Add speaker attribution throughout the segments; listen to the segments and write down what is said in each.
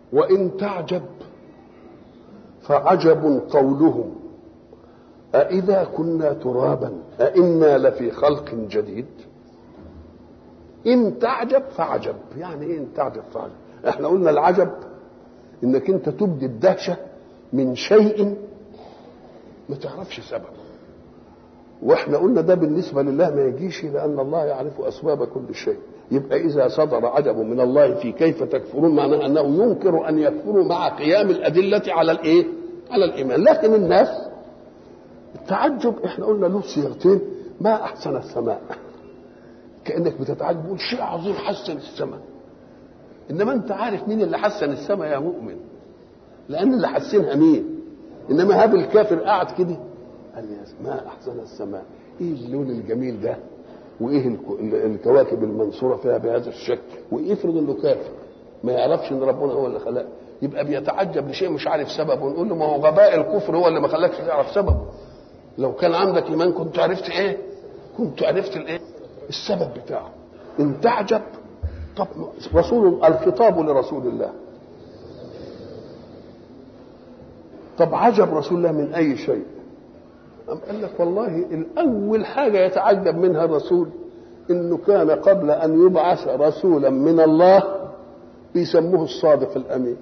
Speaker 1: وإن تعجب فعجب قولهم أإذا كنا ترابا أإنا لفي خلق جديد إن تعجب فعجب يعني إيه إن تعجب فعجب إحنا قلنا العجب إنك أنت تبدي الدهشة من شيء ما تعرفش سببه واحنا قلنا ده بالنسبه لله ما يجيش لان الله يعرف اسباب كل شيء يبقى اذا صدر عجب من الله في كيف تكفرون معناه انه ينكر ان يكفروا مع قيام الادله على الايه على الايمان لكن الناس التعجب احنا قلنا له صيغتين ما احسن السماء كانك بتتعجب تقول شيء عظيم حسن السماء انما انت عارف مين اللي حسن السماء يا مؤمن لان اللي حسنها مين انما هذا الكافر قاعد كده قال يا ما احسن السماء ايه اللون الجميل ده وايه الكواكب المنصوره فيها بهذا الشكل ويفرض انه كافر ما يعرفش ان ربنا هو اللي خلق يبقى بيتعجب لشيء مش عارف سببه ونقول له ما هو غباء الكفر هو اللي ما خلاكش تعرف سببه لو كان عندك ايمان كنت عرفت ايه كنت عرفت الايه السبب بتاعه ان تعجب طب رسول الخطاب لرسول الله طب عجب رسول الله من اي شيء أم قال لك والله الأول حاجة يتعجب منها الرسول إنه كان قبل أن يبعث رسولا من الله بيسموه الصادق الأمين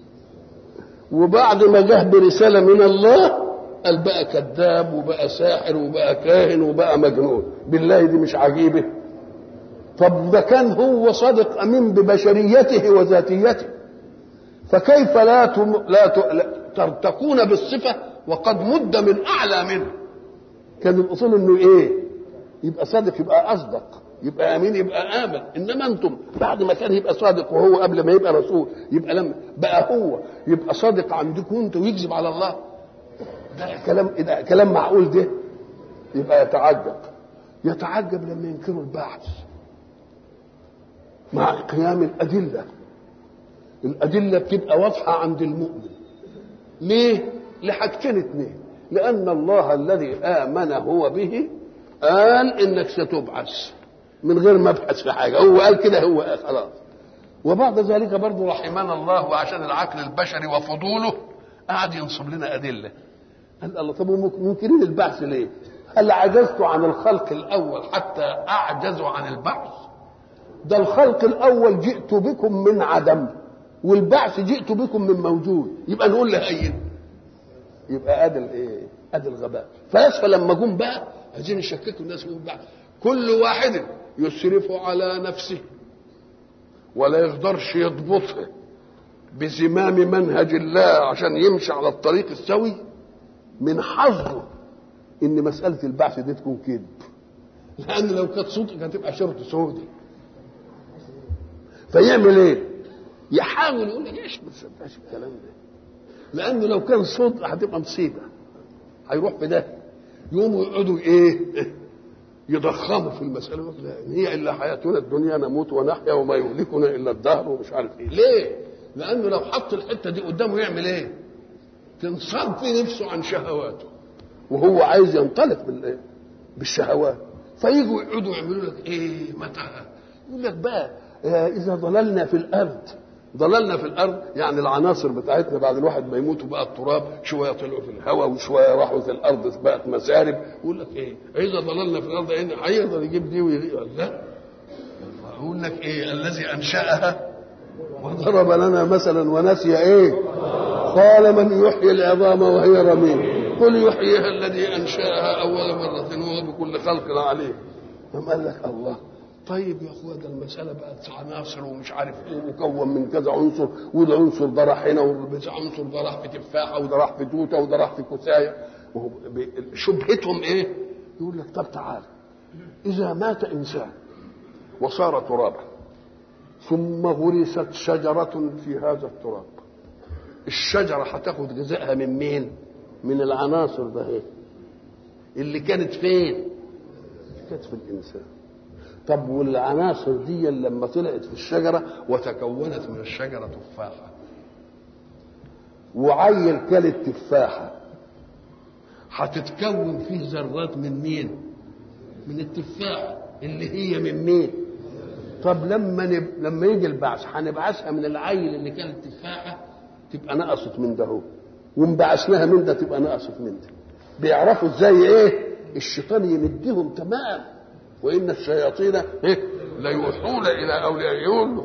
Speaker 1: وبعد ما جه برسالة من الله قال بقى كذاب وبقى ساحر وبقى كاهن وبقى مجنون بالله دي مش عجيبة طب ده كان هو صادق أمين ببشريته وذاتيته فكيف لا تم... لا, ت... لا تكون بالصفة وقد مد من اعلى منه كان الاصول انه ايه يبقى صادق يبقى اصدق يبقى امين يبقى امن انما انتم بعد ما كان يبقى صادق وهو قبل ما يبقى رسول يبقى لما بقى هو يبقى صادق عندكم انتم ويكذب على الله ده كلام ده كلام معقول ده يبقى يتعجب يتعجب لما ينكروا البعث مع قيام الادله الادله بتبقى واضحه عند المؤمن ليه لحاجتين اثنين لأن الله الذي آمن هو به قال إنك ستبعث من غير ما ابحث في حاجة هو قال كده هو خلاص وبعد ذلك برضه رحمنا الله وعشان العقل البشري وفضوله قعد ينصب لنا أدلة قال الله طب منكرين البعث ليه؟ هل عجزت عن الخلق الأول حتى أعجز عن البعث؟ ده الخلق الأول جئت بكم من عدم والبعث جئت بكم من موجود يبقى نقول له هين يبقى ادي الايه؟ ادي الغباء فيسفى لما جم بقى عايزين يشككوا الناس من بعد كل واحد يسرف على نفسه ولا يقدرش يضبطها بزمام منهج الله عشان يمشي على الطريق السوي من حظه ان مساله البعث دي تكون كذب لان لو كانت صدق هتبقى شرط سودي فيعمل ايه؟ يحاول يقول لك ايش ما تصدقش الكلام ده لانه لو كان صدق هتبقى مصيبه هيروح في ده يقوموا يقعدوا ايه يضخموا في المساله يقول لا إن هي الا حياتنا الدنيا نموت ونحيا وما يهلكنا الا الدهر ومش عارف ايه ليه لانه لو حط الحته دي قدامه يعمل ايه تنصب في نفسه عن شهواته وهو عايز ينطلق بالايه بالشهوات فيجوا يقعدوا يعملوا لك ايه متى يقول لك بقى اذا ضللنا في الارض ضللنا في الارض يعني العناصر بتاعتنا بعد الواحد ما يموت وبقى التراب شويه طلعوا في الهواء وشويه راحوا في الارض بقت مسارب يقول لك ايه اذا ضللنا في الارض إن هيقدر يجيب دي ويجيب لا يقول لك ايه الذي انشاها وضرب لنا مثلا ونسي ايه قال من يحيي العظام وهي رميم قل يحييها الذي انشاها اول مره وهو بكل خلق عليه قام قال لك الله طيب يا اخويا ده المساله بقت عناصر ومش عارف ايه مكون من كذا عنصر وده عنصر ده راح هنا وده عنصر ده راح في تفاحه وده راح في توته وده راح في كوسايه شبهتهم ايه؟ يقول لك طب تعال اذا مات انسان وصار ترابا ثم غرست شجره في هذا التراب الشجره هتاخد غذائها من مين؟ من العناصر ده ايه؟ اللي كانت فين؟ كانت في الانسان طب والعناصر دي لما طلعت في الشجرة وتكونت من الشجرة تفاحة وعيل كل التفاحة هتتكون فيه ذرات من مين؟ من التفاحة اللي هي من مين؟ طب لما نب... لما يجي البعث هنبعثها من العيل اللي كان التفاحة تبقى نقصت من ده هو وانبعثناها من ده تبقى نقصت من ده بيعرفوا ازاي ايه الشيطان يمدهم تمام وان الشياطين ايه ليوحون الى اوليائهم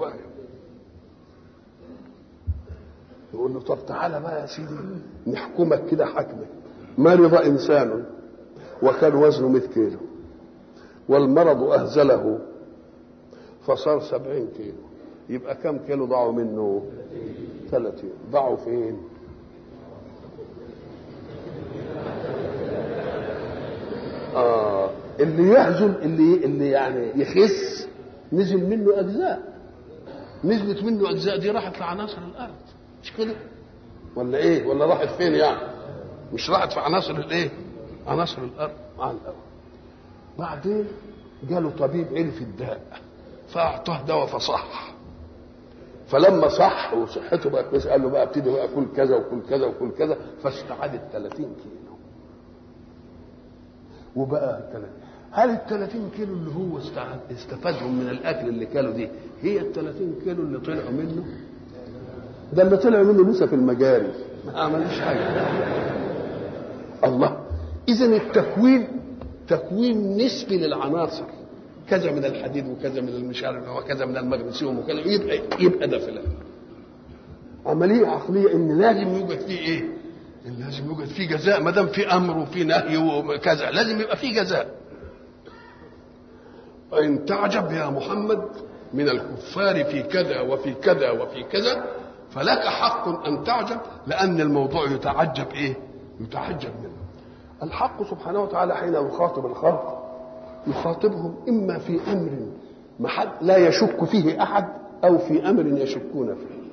Speaker 1: يقول له طب تعالى بقى يا سيدي نحكمك كده حكمك مرض انسان وكان وزنه 100 كيلو والمرض اهزله فصار 70 كيلو يبقى كم كيلو ضاعوا منه 30 ضاعوا فين آه اللي يهزل اللي اللي يعني يخس نزل منه اجزاء نزلت منه اجزاء دي راحت لعناصر الارض مش كده ولا ايه ولا راحت فين يعني مش راحت في عناصر الايه عناصر الارض مع الاول بعدين جاله طبيب عرف الداء فاعطاه دواء فصح فلما صح وصحته بقت كويسه قال له بقى ابتدي بقى كل كذا وكل كذا وكل كذا فاستعاد ال 30 كيلو وبقى 30 هل ال 30 كيلو اللي هو استعاد استفادهم من الاكل اللي كانوا دي هي ال 30 كيلو اللي طلعوا منه؟ ده اللي طلعوا منه لسه في المجاري ما عملوش حاجه الله اذا التكوين تكوين نسبي للعناصر كذا من الحديد وكذا من المش عارف وكذا من المغنيسيوم وكذا يبقى يبقى ده فلان عمليه عقليه ان لازم يوجد فيه ايه؟ ان لازم يوجد فيه جزاء ما دام في امر وفي نهي وكذا لازم يبقى فيه جزاء وان تعجب يا محمد من الكفار في كذا وفي كذا وفي كذا فلك حق ان تعجب لان الموضوع يتعجب ايه؟ يتعجب منه الحق سبحانه وتعالى حين يخاطب الخلق يخاطبهم اما في امر محل لا يشك فيه احد او في امر يشكون فيه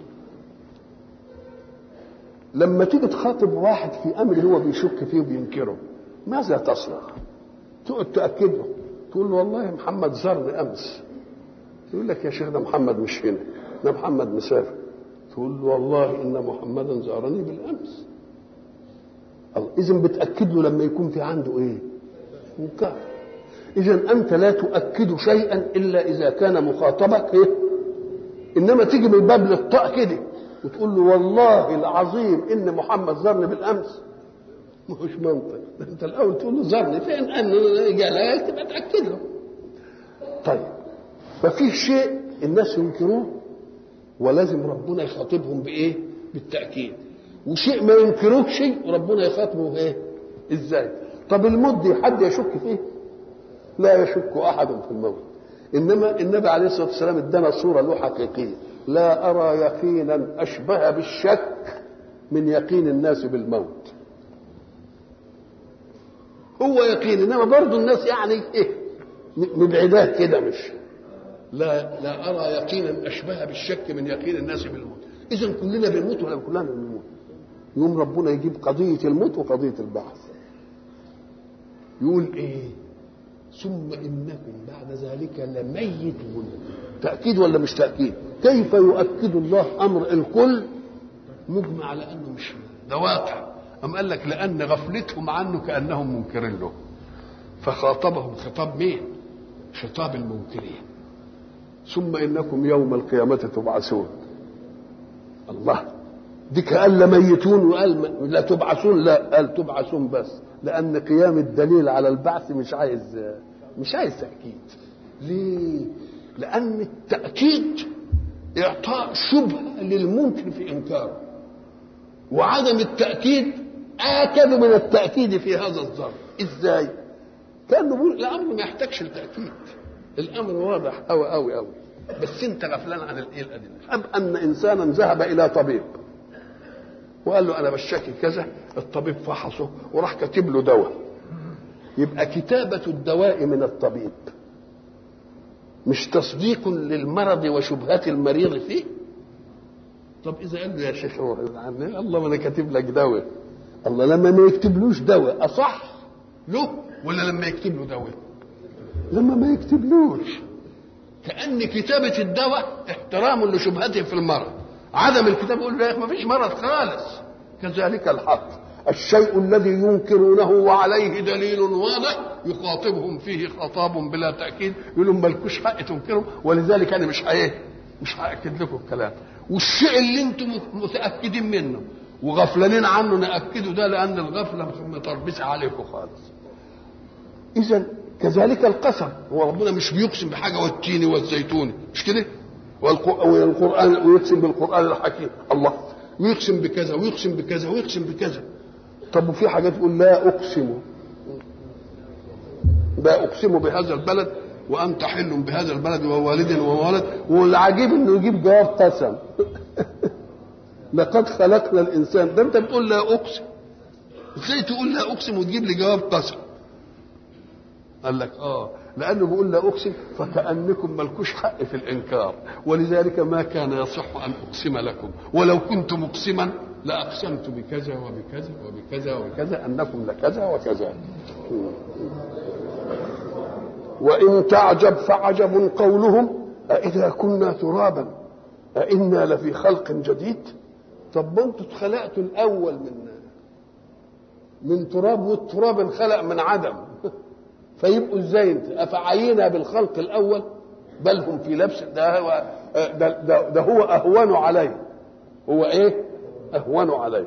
Speaker 1: لما تيجي تخاطب واحد في امر هو بيشك فيه وبينكره ماذا تصنع تقعد تاكده تقول له والله محمد زارني امس يقول لك يا شيخ ده محمد مش هنا ده محمد مسافر تقول له والله ان محمدا زارني بالامس اذا بتاكد له لما يكون في عنده ايه انكار اذا انت لا تؤكد شيئا الا اذا كان مخاطبك إيه؟ انما تيجي من باب للطاء كده وتقول له والله العظيم ان محمد زارني بالامس مش منطق انت الاول تقول له زارني فين ان قال تبقى تاكد له طيب ففي شيء الناس ينكروه ولازم ربنا يخاطبهم بايه بالتاكيد وشيء ما ينكروه شيء وربنا يخاطبه بايه ازاي طب الموت دي حد يشك فيه لا يشك احد في الموت انما النبي عليه الصلاه والسلام ادانا صوره له حقيقيه لا ارى يقينا اشبه بالشك من يقين الناس بالموت هو يقين انما برضه الناس يعني ايه مبعداه كده مش لا لا ارى يقينا اشبه بالشك من يقين الناس بالموت اذا كلنا بنموت ولا كلنا بنموت يوم ربنا يجيب قضيه الموت وقضيه البعث يقول ايه ثم انكم بعد ذلك لميتون تاكيد ولا مش تاكيد كيف يؤكد الله امر الكل مجمع على انه مش ده واقع أم قال لك لأن غفلتهم عنه كأنهم منكرين له فخاطبهم خطاب مين؟ خطاب المنكرين ثم إنكم يوم القيامة تبعثون الله دي قال لميتون وقال لا تبعثون لا قال تبعثون بس لأن قيام الدليل على البعث مش عايز مش عايز تأكيد ليه؟ لأن التأكيد إعطاء شبهة للمنكر في إنكاره وعدم التأكيد آكد من التأكيد في هذا الظرف إزاي؟ كأنه بيقول الأمر ما يحتاجش التأكيد الأمر واضح أوي أوي أوي بس أنت غفلان عن الإيه الأدلة أم أن إنسانا ذهب إلى طبيب وقال له أنا بشتكي كذا الطبيب فحصه وراح كاتب له دواء يبقى كتابة الدواء من الطبيب مش تصديق للمرض وشبهات المريض فيه طب اذا قال له يا شيخ عني الله ما انا كاتب لك دواء الله لما ما يكتبلوش دواء اصح له ولا لما يكتب له دواء لما ما يكتبلوش كان كتابه الدواء احترام لشبهته في المرض عدم الكتاب يقول له ما فيش مرض خالص كذلك الحق الشيء الذي ينكرونه وعليه دليل واضح يخاطبهم فيه خطاب بلا تاكيد يقول لهم مالكوش حق تنكروا ولذلك انا مش ايه مش هاكد لكم الكلام والشيء اللي انتم متاكدين منه وغفلانين عنه ناكده ده لان الغفله متربسه عليكم خالص اذا كذلك القسم هو ربنا مش بيقسم بحاجه والتين والزيتون مش كده والقران ويقسم بالقران الحكيم الله ويقسم بكذا ويقسم بكذا ويقسم بكذا طب وفي حاجات تقول لا اقسم لا اقسم بهذا البلد وانت حل بهذا البلد ووالد وولد والعجيب انه يجيب جواب قسم لقد خلقنا الانسان ده انت بتقول لا اقسم ازاي تقول لا اقسم وتجيب لي جواب قسم قال لك اه لانه بيقول لا اقسم فكانكم ملكوش حق في الانكار ولذلك ما كان يصح ان اقسم لكم ولو كنت مقسما لاقسمت بكذا وبكذا وبكذا وبكذا انكم لكذا وكذا وان تعجب فعجب قولهم أإذا كنا ترابا أإنا لفي خلق جديد طب انتوا اتخلقتوا الاول من من تراب والتراب انخلق من عدم فيبقوا ازاي انت افعينا بالخلق الاول بل هم في لبس ده هو ده, ده, ده هو اهون عليه هو ايه اهون عليه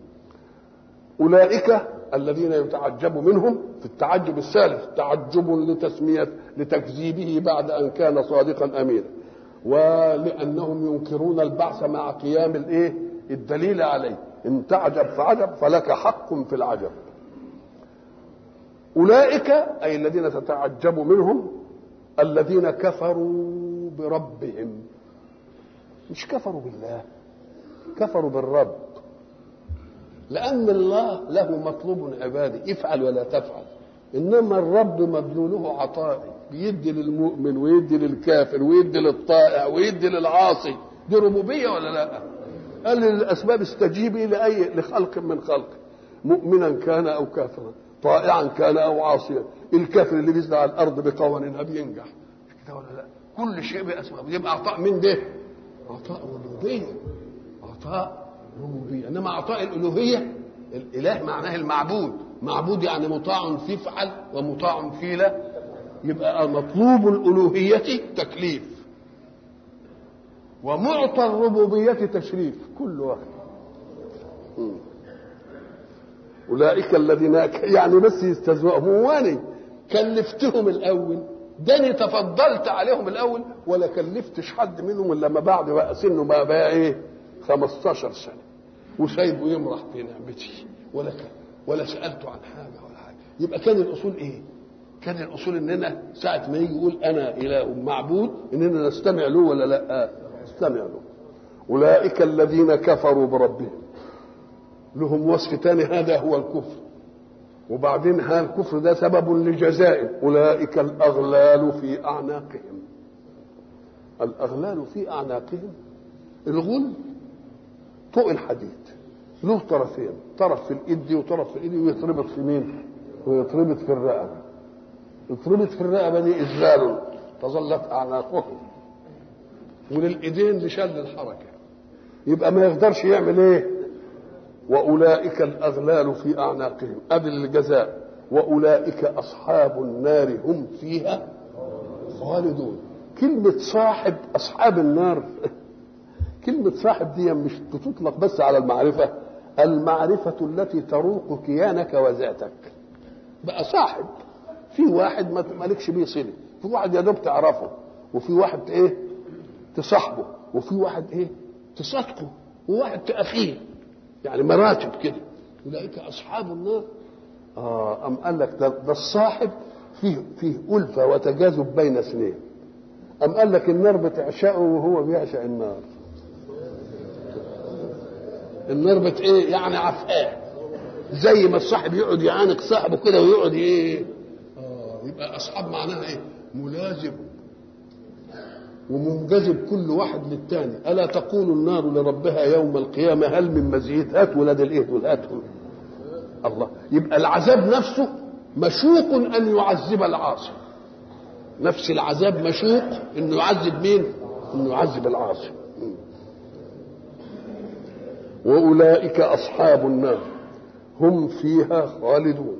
Speaker 1: اولئك الذين يتعجب منهم في التعجب الثالث تعجب لتسميه لتكذيبه بعد ان كان صادقا امينا ولانهم ينكرون البعث مع قيام الايه الدليل عليه ان تعجب فعجب فلك حق في العجب اولئك اي الذين تتعجب منهم الذين كفروا بربهم مش كفروا بالله كفروا بالرب لان الله له مطلوب عبادي افعل ولا تفعل انما الرب مدلوله عطائي بيدي للمؤمن ويدي للكافر ويدي للطائع ويدي للعاصي دي ربوبيه ولا لا قال للاسباب استجيبي لاي لخلق من خلق مؤمنا كان او كافرا طائعا كان او عاصيا الكافر اللي بيزرع على الارض بقوانينها بينجح مش كده ولا لا كل شيء باسباب يبقى عطاء من ده عطاء ربوبيه عطاء ربوبيه انما عطاء الالوهيه الاله معناه المعبود معبود يعني مطاع في فعل ومطاع في لا يبقى مطلوب الالوهيه تكليف ومعطى الربوبيه تشريف كل واحد اولئك الذين يعني بس يستهزئوا مواني كلفتهم الاول داني تفضلت عليهم الاول ولا كلفتش حد منهم الا ما بعد بقى سنه بقى بقى ايه 15 سنه وسايبه يمرح في نعمتي ولا كان ولا سالته عن حاجه ولا حاجه يبقى كان الاصول ايه؟ كان الاصول اننا ساعه ما يجي يقول انا اله معبود اننا نستمع له ولا لا؟ نستمع له اولئك الذين كفروا بربهم لهم وصف ثاني هذا هو الكفر وبعدين هذا الكفر ده سبب لجزائهم اولئك الاغلال في اعناقهم الاغلال في اعناقهم الغل طوق الحديد له طرفين طرف في الايد وطرف في الايد ويتربط في مين ويتربط في الرقبه يتربط في الرقبه دي ازال تظلت اعناقهم وللايدين لشل الحركه يبقى ما يقدرش يعمل ايه واولئك الاغلال في اعناقهم ادي الجزاء واولئك اصحاب النار هم فيها خالدون كلمه صاحب اصحاب النار كلمة صاحب دي مش بتطلق بس على المعرفة المعرفة التي تروق كيانك وذاتك بقى صاحب في واحد ما مالكش بيه صلة في واحد يا دوب تعرفه وفي واحد ايه تصاحبه وفي واحد ايه تصدقه وواحد تأخيه يعني مراتب كده أولئك أصحاب النار آه أم قال لك ده, ده الصاحب فيه فيه ألفة وتجاذب بين اثنين أم قال لك النار بتعشقه وهو بيعشق النار النار بت ايه يعني عفاه زي ما الصاحب يقعد يعانق صاحبه كده ويقعد ايه اه يبقى اصحاب معناها ايه ملازم ومنجذب كل واحد للتاني الا تقول النار لربها يوم القيامه هل من مزيد هات ولاد الايه دول هاتهم الله يبقى العذاب نفسه مشوق ان يعذب العاصي نفس العذاب مشوق انه يعذب مين انه يعذب العاصي واولئك اصحاب النار هم فيها خالدون